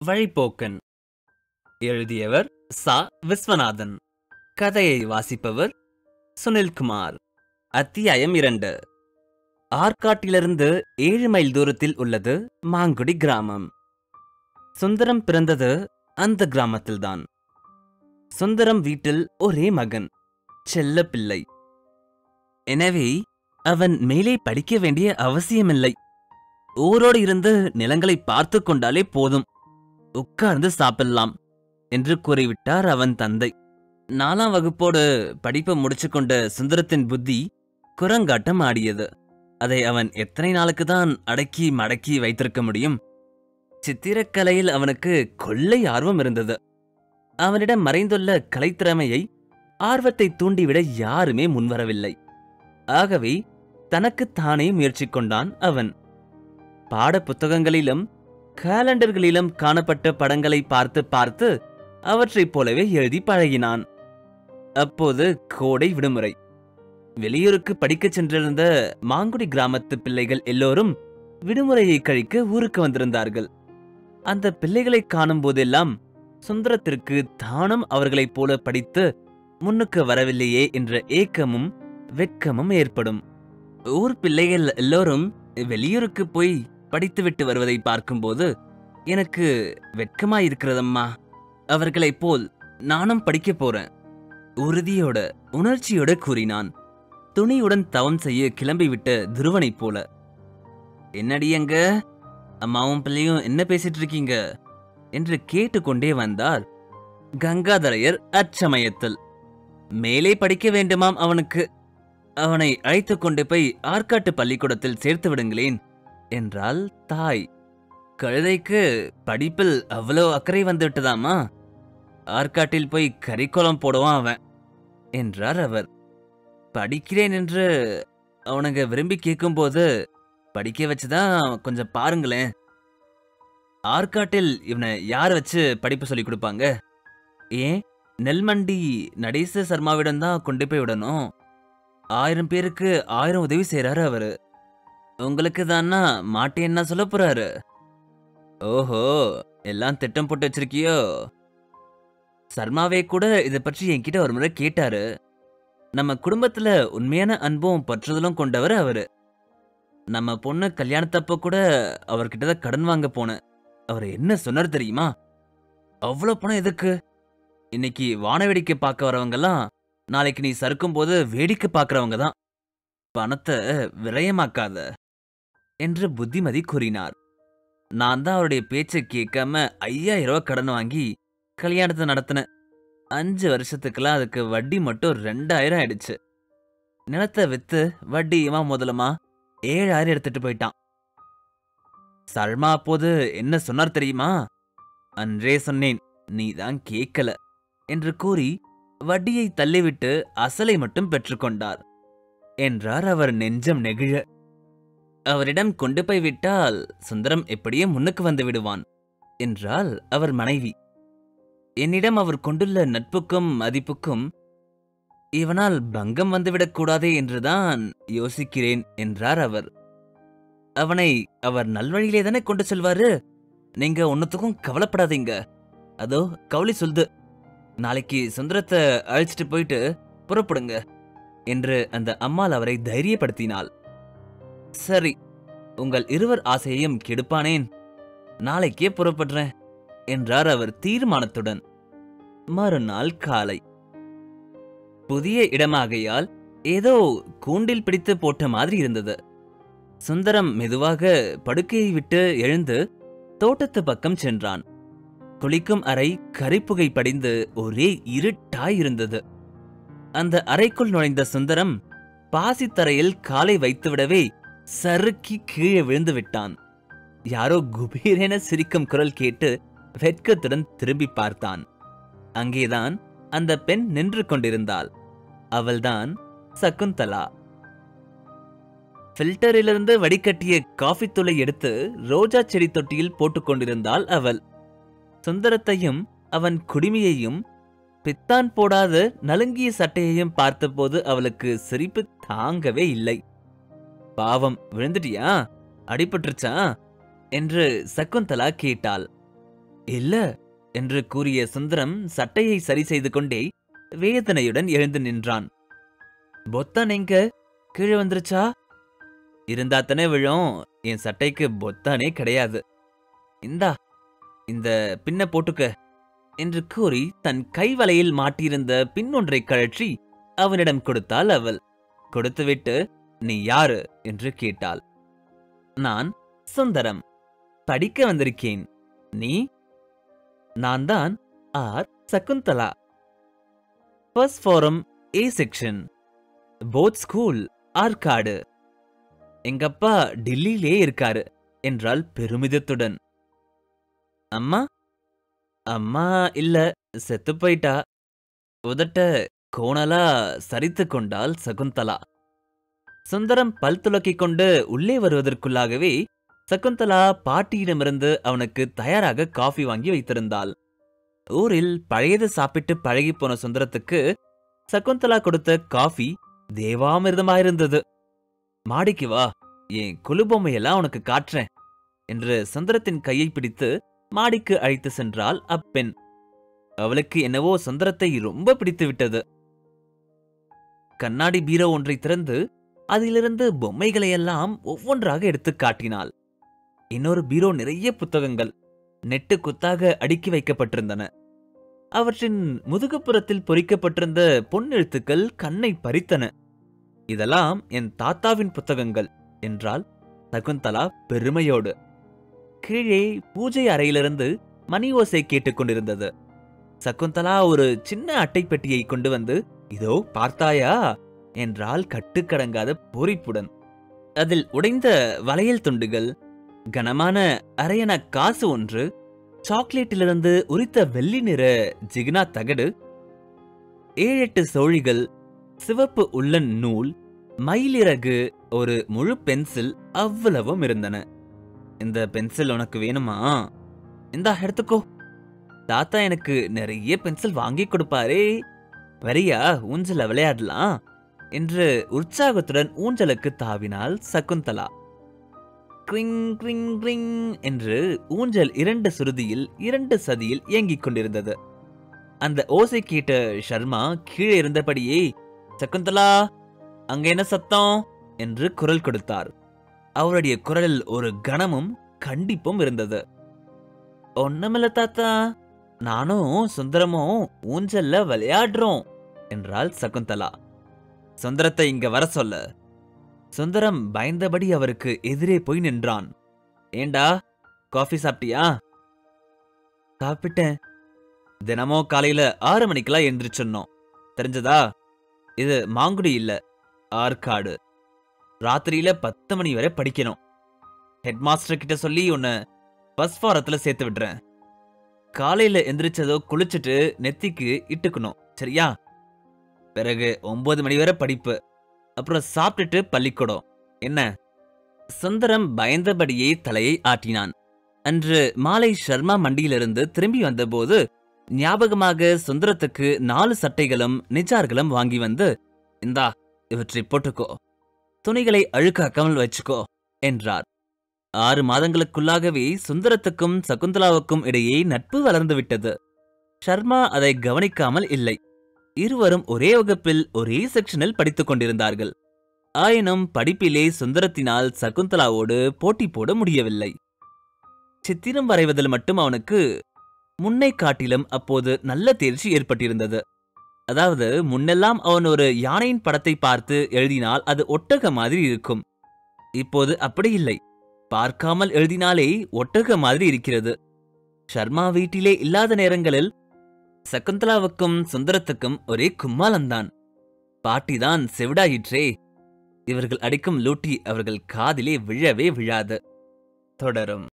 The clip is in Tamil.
வழிப்போக்கன் எழுதியவர் சா விஸ்வநாதன் கதையை வாசிப்பவர் சுனில்குமார் அத்தியாயம் இரண்டு ஆற்காட்டிலிருந்து ஏழு மைல் தூரத்தில் உள்ளது மாங்குடி கிராமம் சுந்தரம் பிறந்தது அந்த கிராமத்தில்தான் சுந்தரம் வீட்டில் ஒரே மகன் செல்ல பிள்ளை எனவே அவன் மேலே படிக்க வேண்டிய அவசியமில்லை ஊரோடு இருந்து நிலங்களை பார்த்து கொண்டாலே போதும் உட்கார்ந்து சாப்பிடலாம் என்று கூறிவிட்டார் அவன் தந்தை நாலாம் வகுப்போடு படிப்பை முடிச்சுக்கொண்ட சுந்தரத்தின் புத்தி குரங்காட்டம் ஆடியது அதை அவன் எத்தனை நாளுக்கு தான் அடக்கி மடக்கி வைத்திருக்க முடியும் சித்திரக்கலையில் அவனுக்கு கொள்ளை ஆர்வம் இருந்தது அவனிடம் மறைந்துள்ள கலைத்திறமையை ஆர்வத்தை தூண்டிவிட யாருமே முன்வரவில்லை ஆகவே தனக்குத்தானே முயற்சி கொண்டான் அவன் பாட புத்தகங்களிலும் காலண்டர்களிலும் காணப்பட்ட படங்களை பார்த்து பார்த்து அவற்றைப் போலவே எழுதி பழகினான் அப்போது கோடை விடுமுறை வெளியூருக்கு படிக்கச் சென்றிருந்த மாங்குடி கிராமத்து பிள்ளைகள் எல்லோரும் விடுமுறையை கழிக்க ஊருக்கு வந்திருந்தார்கள் அந்த பிள்ளைகளை காணும் போதெல்லாம் சுந்தரத்திற்கு தானும் அவர்களைப் போல படித்து முன்னுக்கு வரவில்லையே என்ற ஏக்கமும் வெட்கமும் ஏற்படும் ஊர் பிள்ளைகள் எல்லோரும் வெளியூருக்கு போய் படித்துவிட்டு வருவதை பார்க்கும்போது எனக்கு வெட்கமாயிருக்கிறதம்மா அவர்களைப் போல் நானும் படிக்கப் போறேன் உறுதியோட உணர்ச்சியோட கூறினான் துணியுடன் தவம் செய்ய கிளம்பிவிட்ட துருவனைப் போல என்னடி அங்க அம்மாவும் பிள்ளையும் என்ன பேசிட்டு இருக்கீங்க என்று கேட்டுக்கொண்டே வந்தார் கங்காதரையர் அச்சமயத்தில் மேலே படிக்க வேண்டுமாம் அவனுக்கு அவனை அழைத்துக் கொண்டு போய் ஆற்காட்டு பள்ளிக்கூடத்தில் சேர்த்து விடுங்களேன் என்றாள் தாய் கழுதைக்கு படிப்பில் அவ்வளோ அக்கறை வந்துவிட்டதாமா ஆற்காட்டில் போய் கரிக்கோலம் போடுவான் அவன் என்றார் அவர் படிக்கிறேன் என்று அவனுங்க விரும்பி கேட்கும்போது படிக்க வச்சுதான் கொஞ்சம் பாருங்களேன் ஆற்காட்டில் இவனை யார் வச்சு படிப்பு சொல்லி கொடுப்பாங்க ஏன் நெல்மண்டி நடேச சர்மாவிடம் தான் கொண்டு போய் விடணும் ஆயிரம் பேருக்கு ஆயிரம் உதவி செய்றாரு அவரு உங்களுக்கு தானா மாட்டேன்னா சொல்ல போறாரு ஓஹோ எல்லாம் திட்டம் போட்டு வச்சிருக்கியோ சர்மாவே கூட இதை பற்றி என்கிட்ட ஒரு முறை கேட்டாரு நம்ம குடும்பத்துல உண்மையான அன்பும் பற்றுதலும் கொண்டவர் அவரு நம்ம பொண்ணு கல்யாணத்தப்ப கூட அவர்கிட்ட தான் கடன் வாங்க போனேன் அவர் என்ன சொன்னார் தெரியுமா அவ்வளோ பணம் எதுக்கு இன்னைக்கு வான வேடிக்கை பார்க்க வரவங்கெல்லாம் நாளைக்கு நீ சறுக்கும் போது வேடிக்கை பார்க்கறவங்க தான் பணத்தை விரயமாக்காத என்று புத்திமதி கூறினார் நான் தான் அவருடைய பேச்சை கேட்காம ஐயாயிரம் ரூபாய் கடன் வாங்கி கல்யாணத்தை நடத்தினேன் அஞ்சு வருஷத்துக்கெல்லாம் அதுக்கு வட்டி மட்டும் ரெண்டாயிரம் ஆயிடுச்சு நிலத்தை வித்து வட்டியுமா முதலுமா ஏழாயிரம் எடுத்துட்டு போயிட்டான் சல்மா அப்போது என்ன சொன்னார் தெரியுமா அன்றே சொன்னேன் நீ தான் கேட்கல என்று கூறி வட்டியை தள்ளிவிட்டு அசலை மட்டும் பெற்றுக்கொண்டார் என்றார் அவர் நெஞ்சம் நெகிழ அவரிடம் கொண்டு போய் விட்டால் சுந்தரம் எப்படியே முன்னுக்கு வந்து விடுவான் என்றால் அவர் மனைவி என்னிடம் அவர் கொண்டுள்ள நட்புக்கும் மதிப்புக்கும் இவனால் பங்கம் வந்துவிடக் கூடாதே என்றுதான் யோசிக்கிறேன் என்றார் அவர் அவனை அவர் நல்வழியிலே தானே கொண்டு செல்வாரு நீங்க ஒன்னுத்துக்கும் கவலைப்படாதீங்க அதோ கவுளி சொல்து நாளைக்கு சுந்தரத்தை அழைச்சிட்டு போயிட்டு புறப்படுங்க என்று அந்த அம்மாள் அவரை தைரியப்படுத்தினாள் சரி உங்கள் இருவர் ஆசையையும் கெடுப்பானேன் நாளைக்கே புறப்படுறேன் என்றார் அவர் தீர்மானத்துடன் மறுநாள் காலை புதிய இடமாகையால் ஏதோ கூண்டில் பிடித்து போட்ட மாதிரி இருந்தது சுந்தரம் மெதுவாக படுக்கையை விட்டு எழுந்து தோட்டத்து பக்கம் சென்றான் குளிக்கும் அறை கரிப்புகை படிந்து ஒரே இருட்டாய் இருந்தது அந்த அறைக்குள் நுழைந்த சுந்தரம் பாசித்தரையில் காலை வைத்துவிடவே சறுக்கி கீழே விழுந்து விட்டான் யாரோ குபீரென சிரிக்கும் குரல் கேட்டு வெட்கத்துடன் திரும்பி பார்த்தான் அங்கேதான் அந்த பெண் நின்று கொண்டிருந்தாள் அவள்தான் சகுந்தலா ஃபில்டரிலிருந்து வடிகட்டிய காஃபி தூளை எடுத்து ரோஜா செடி தொட்டியில் போட்டுக் கொண்டிருந்தாள் அவள் சுந்தரத்தையும் அவன் குடிமையையும் பித்தான் போடாத நலுங்கிய சட்டையையும் பார்த்தபோது அவளுக்கு சிரிப்பு தாங்கவே இல்லை பாவம் விழுந்துட்டியா அடிபட்டுருச்சா என்று சகுந்தலா கேட்டாள் இல்ல என்று கூறிய சுந்தரம் சட்டையை சரி செய்து கொண்டே வேதனையுடன் எழுந்து நின்றான் பொத்தான் எங்க கீழே வந்துருச்சா இருந்தாத்தானே விழும் என் சட்டைக்கு பொத்தானே கிடையாது இந்தா இந்த பின்ன போட்டுக்க என்று கூறி தன் கைவலையில் மாட்டியிருந்த பின் ஒன்றை கழற்றி அவனிடம் கொடுத்தாள் அவள் கொடுத்துவிட்டு நீ யாரு என்று கேட்டாள் நான் சுந்தரம் படிக்க வந்திருக்கேன் நீ நான் தான் R Shakuntala first form A section both school Arcot எங்கப்பா டெல்லியிலே இருக்காரு என்றாள் பெருமிதத்துடன் அம்மா அம்மா இல்ல செத்து போயிட்டா உதட்ட கோணலா சரித்து கொண்டாள் சகுந்தலா சுந்தரம் பல் துலக்கிக் கொண்டு உள்ளே வருவதற்குள்ளாகவே சகுந்தலா பாட்டியிடமிருந்து அவனுக்கு தயாராக காஃபி வாங்கி வைத்திருந்தாள் ஊரில் பழையது சாப்பிட்டு பழகிப் போன சுந்தரத்துக்கு சகுந்தலா கொடுத்த காஃபி தேவாமிர்தமாயிருந்தது மாடிக்கு வா என் குலுபொம்மையெல்லாம் உனக்கு காட்டுறேன் என்று சுந்தரத்தின் கையை பிடித்து மாடிக்கு அழைத்து சென்றாள் அப்பெண் அவளுக்கு என்னவோ சுந்தரத்தை ரொம்ப பிடித்து விட்டது கண்ணாடி பீரோ ஒன்றை திறந்து அதிலிருந்து பொம்மைகளையெல்லாம் ஒவ்வொன்றாக எடுத்துக் காட்டினாள் இன்னொரு பீரோ நிறைய புத்தகங்கள் நெட்டு குத்தாக அடுக்கி வைக்கப்பட்டிருந்தன அவற்றின் முதுகுப்புறத்தில் பொறிக்கப்பட்டிருந்த பொன்னெழுத்துக்கள் கண்ணை பறித்தன இதெல்லாம் என் தாத்தாவின் புத்தகங்கள் என்றாள் சகுந்தலா பெருமையோடு கீழே பூஜை அறையிலிருந்து மணி ஓசை கேட்டுக்கொண்டிருந்தது சகுந்தலா ஒரு சின்ன அட்டைப்பெட்டியை கொண்டு வந்து இதோ பார்த்தாயா என்றால் கட்டுக்கடங்காத பூரிப்புடன் அதில் உடைந்த வளையல் துண்டுகள் கனமான அரையன காசு ஒன்று சாக்லேட்டிலிருந்து உரித்த வெள்ளி நிற ஜிகினா தகடு ஏழெட்டு சோழிகள் சிவப்பு உள்ளன் நூல் மயிலிறகு ஒரு முழு பென்சில் அவ்வளவும் இருந்தன இந்த பென்சில் உனக்கு வேணுமா இந்தா எடுத்துக்கோ தாத்தா எனக்கு நிறைய பென்சில் வாங்கி கொடுப்பாரே வரியா ஊஞ்சல விளையாடலாம் என்று உற்சாகத்துடன் ஊஞ்சலுக்கு தாவினாள் சகுந்தலா கிரிங் கிரிங் கிரிங் என்று ஊஞ்சல் இரண்டு சுருதியில் இரண்டு சதியில் இயங்கிக் கொண்டிருந்தது அந்த ஓசை கேட்ட ஷர்மா கீழே இருந்தபடியே சகுந்தலா அங்க என்ன சத்தம் என்று குரல் கொடுத்தார் அவருடைய குரலில் ஒரு கணமும் கண்டிப்பும் இருந்தது ஒண்ணுமில்ல தாத்தா நானும் சுந்தரமும் ஊஞ்சல்ல விளையாடுறோம் என்றாள் சகுந்தலா சுந்தரத்தை இங்க வர சொல்ல சுந்தரம் பயந்தபடி அவருக்கு எதிரே போய் நின்றான் ஏண்டா காஃபி சாப்பிட்டியா சாப்பிட்டேன் தினமும் காலையில ஆறு மணிக்கெல்லாம் எந்திரிச்சிடணும் தெரிஞ்சதா இது மாங்குடி இல்ல ஆற்காடு ராத்திரியில பத்து மணி வரை படிக்கணும் ஹெட் மாஸ்டர் கிட்ட சொல்லி உன்னை பஸ் ஃபாரத்துல சேர்த்து விடுறேன் காலையில எந்திரிச்சதோ குளிச்சுட்டு நெத்திக்கு இட்டுக்கணும் சரியா பிறகு ஒன்பது மணி வரை படிப்பு அப்புறம் சாப்பிட்டுட்டு பள்ளிக்கூடம் என்ன சுந்தரம் பயந்தபடியே தலையை ஆட்டினான் அன்று மாலை ஷர்மா மண்டியிலிருந்து திரும்பி வந்தபோது ஞாபகமாக சுந்தரத்துக்கு நாலு சட்டைகளும் நிஜார்களும் வாங்கி வந்து இந்தா இவற்றை போட்டுக்கோ துணிகளை அழுக்காக்காமல் வச்சுக்கோ என்றார் ஆறு மாதங்களுக்குள்ளாகவே சுந்தரத்துக்கும் சகுந்தலாவுக்கும் இடையே நட்பு வளர்ந்து விட்டது ஷர்மா அதை கவனிக்காமல் இல்லை இருவரும் ஒரே வகுப்பில் ஒரே செக்ஷனில் படித்துக் கொண்டிருந்தார்கள் ஆயினும் படிப்பிலே சுந்தரத்தினால் சகுந்தலாவோடு போட்டி போட முடியவில்லை சித்திரம் வரைவதில் மட்டும் அவனுக்கு முன்னை காட்டிலும் அப்போது நல்ல தேர்ச்சி ஏற்பட்டிருந்தது அதாவது முன்னெல்லாம் அவன் ஒரு யானையின் படத்தை பார்த்து எழுதினால் அது ஒட்டக மாதிரி இருக்கும் இப்போது அப்படி இல்லை பார்க்காமல் எழுதினாலே ஒட்டக மாதிரி இருக்கிறது ஷர்மா வீட்டிலே இல்லாத நேரங்களில் சகுந்தலாவுக்கும் சுந்தரத்துக்கும் ஒரே கும்மாளம்தான் பாட்டிதான் செவிடாயிற்றே இவர்கள் அடிக்கும் லூட்டி அவர்கள் காதிலே விழவே விழாது தொடரும்